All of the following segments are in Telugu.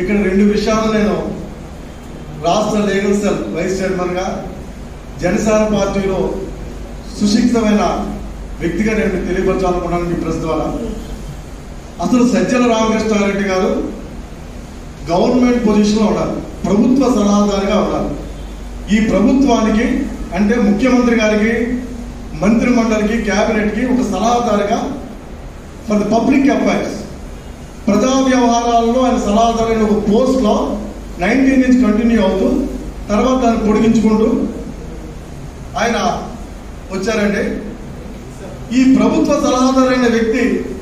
ఇక్కడ రెండు విషయాలు నేను రాష్ట్ర లీగల్ సెల్ వైస్ చైర్మన్గా జనసేన పార్టీలో సుశిక్షితమైన వ్యక్తిగా నేను మీకు తెలియపరచాలనుకున్నాను మీ ప్రెస్ ద్వారా అసలు సజ్జల రామకృష్ణారెడ్డి గారు గవర్నమెంట్ పొజిషన్లో ఉన్నారు ప్రభుత్వ సలహాదారుగా ఉన్నారు ఈ ప్రభుత్వానికి అంటే ముఖ్యమంత్రి గారికి మంత్రి మండలికి క్యాబినెట్కి ఒక సలహాదారుగా ఫర్ ద పబ్లిక్ అఫైర్స్ ప్రజా వ్యవహారాల్లో ఆయన సలహాదారైన ఒక పోస్ట్లో నైన్టీన్ నుంచి కంటిన్యూ అవుతూ తర్వాత దాన్ని పొడిగించుకుంటూ ఆయన వచ్చారండి ఈ ప్రభుత్వ సలహాదారైన వ్యక్తి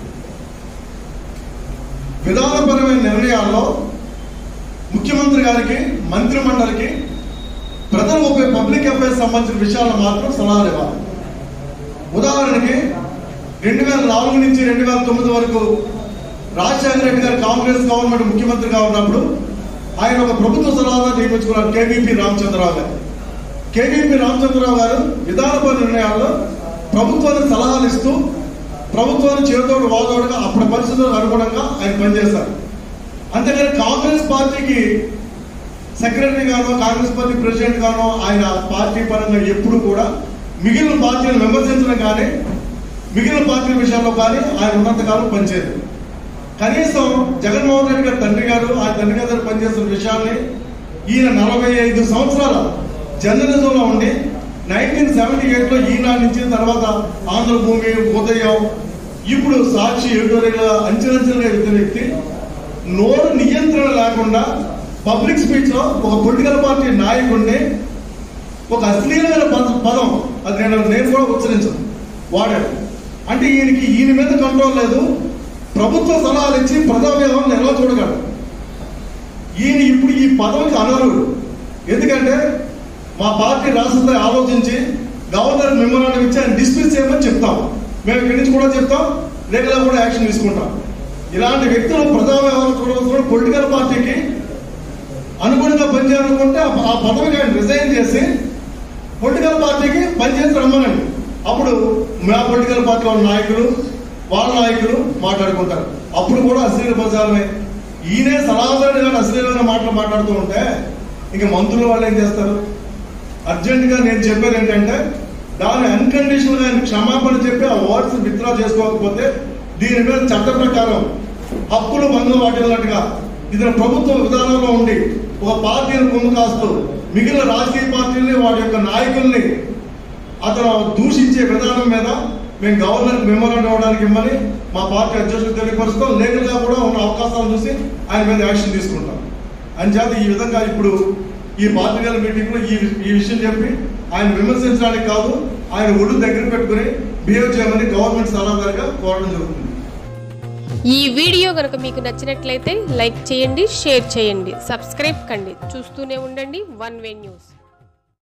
విధానపరమైన నిర్ణయాల్లో ముఖ్యమంత్రి గారికి మంత్రి మండలికి ప్రజలు ఉపయోగ పబ్లిక్ అఫైర్స్ సంబంధించిన విషయాలను మాత్రం సలహాలు ఇవ్వాలి ఉదాహరణకి రెండు వేల నాలుగు నుంచి రెండు వేల తొమ్మిది వరకు రాజశేఖర రెడ్డి గారు కాంగ్రెస్ గవర్నమెంట్ ముఖ్యమంత్రిగా ఉన్నప్పుడు ఆయన ఒక ప్రభుత్వ సలహాదారు నియమించుకున్నారు కేవీపీ రామచంద్రరావు గారు కేవీపీ రామచంద్రరావు గారు విధానపర నిర్ణయాల్లో ప్రభుత్వానికి సలహాలు ఇస్తూ ప్రభుత్వాన్ని చేతోడు వాదోడుగా అప్పటి పరిస్థితులకు అనుగుణంగా ఆయన పనిచేశారు అంతేగాని కాంగ్రెస్ పార్టీకి సెక్రటరీ గానో కాంగ్రెస్ పార్టీ ప్రెసిడెంట్ గానో ఆయన పార్టీ పరంగా ఎప్పుడు కూడా మిగిలిన పార్టీలను విమర్శించడం కానీ మిగిలిన పార్టీల విషయాల్లో కానీ ఆయన ఉన్నంతకాలం పనిచేయదు కనీసం జగన్మోహన్ రెడ్డి గారి తండ్రి గారు ఆ తండ్రి గారు పనిచేస్తున్న విషయాల్ని ఈయన నలభై ఐదు సంవత్సరాల జర్నలిజంలో ఉండి నైన్టీన్ సెవెంటీ ఎయిట్లో ఈనాడు నుంచి తర్వాత ఆంధ్రభూమి ఉదయం ఇప్పుడు సాక్షి ఎడిటోరియల్ అంచెలంచెలుగా ఎదిగిన వ్యక్తి నోరు నియంత్రణ లేకుండా పబ్లిక్ స్పీచ్ లో ఒక పొలిటికల్ పార్టీ నాయకుడిని ఒక అశ్లీలమైన పద- పదం అది నేను నేను కూడా ఉచ్చరించను వాడాడు అంటే ఈయనకి ఈయన మీద కంట్రోల్ లేదు ప్రభుత్వ సలహాలు ఇచ్చి ప్రజా వ్యవహారం ఎలా చూడగలడు ఈయన ఇప్పుడు ఈ పదవికి అనర్హుడు ఎందుకంటే మా పార్టీ రాష్ట్రంలో ఆలోచించి గవర్నర్ మెమోరాండం ఇచ్చి ఆయన డిస్మిస్ చేయమని చెప్తాం మేము ఇక్కడి నుంచి కూడా చెప్తాం లీగల్గా కూడా యాక్షన్ తీసుకుంటాం ఇలాంటి వ్యక్తులు ప్రజా వ్యవహారం చూడవలసిన పొలిటికల్ పార్టీకి అనుగుణంగా పనిచేయాలనుకుంటే ఆ ఆ పదవికి ఆయన రిజైన్ చేసి పొలిటికల్ పార్టీకి పనిచేసి రమ్మనండి అప్పుడు మా పొలిటికల్ పార్టీలో ఉన్న నాయకులు వాళ్ళ నాయకులు మాట్లాడుకుంటారు అప్పుడు కూడా అశ్లీల ప్రచారమే ఈయనే సలహాదారుడు కానీ అశ్లీలమైన మాటలు మాట్లాడుతూ ఉంటే ఇంక మంత్రులు వాళ్ళు ఏం చేస్తారు అర్జెంటుగా నేను చెప్పేది ఏంటంటే దాని అన్కండిషనల్ గా ఆయన క్షమాపణ చెప్పి ఆ వర్డ్స్ విత్డ్రా చేసుకోకపోతే దీని మీద చట్ట ప్రకారం హక్కులు భంగం వాటిల్లినట్టుగా ఇది ప్రభుత్వ విధానంలో ఉండి ఒక పార్టీని ముందు కాస్తూ మిగిలిన రాజకీయ పార్టీల్ని వాటి యొక్క నాయకుల్ని అతను దూషించే విధానం మీద మేము గవర్నర్ మెమోరాండం ఇవ్వడానికి ఇమ్మని మా పార్టీ అధ్యక్షులు తెలియపరుస్తాం లీగల్ గా కూడా ఉన్న అవకాశాలను చూసి ఆయన మీద యాక్షన్ తీసుకుంటాం అంచేత ఈ విధంగా ఇప్పుడు ఈ పార్టీల మీటింగ్ లో ఈ ఈ విషయం చెప్పి ఆయన విమర్శించడానికి కాదు ఆయన ఒళ్ళు దగ్గర పెట్టుకుని బిహేవ్ చేయమని గవర్నమెంట్ సలహాదారుగా కోరడం జరుగుతుంది ఈ వీడియో కనుక మీకు నచ్చినట్లయితే లైక్ చేయండి షేర్ చేయండి సబ్స్క్రైబ్ కండి చూస్తూనే ఉండండి వన్ వే న్యూస్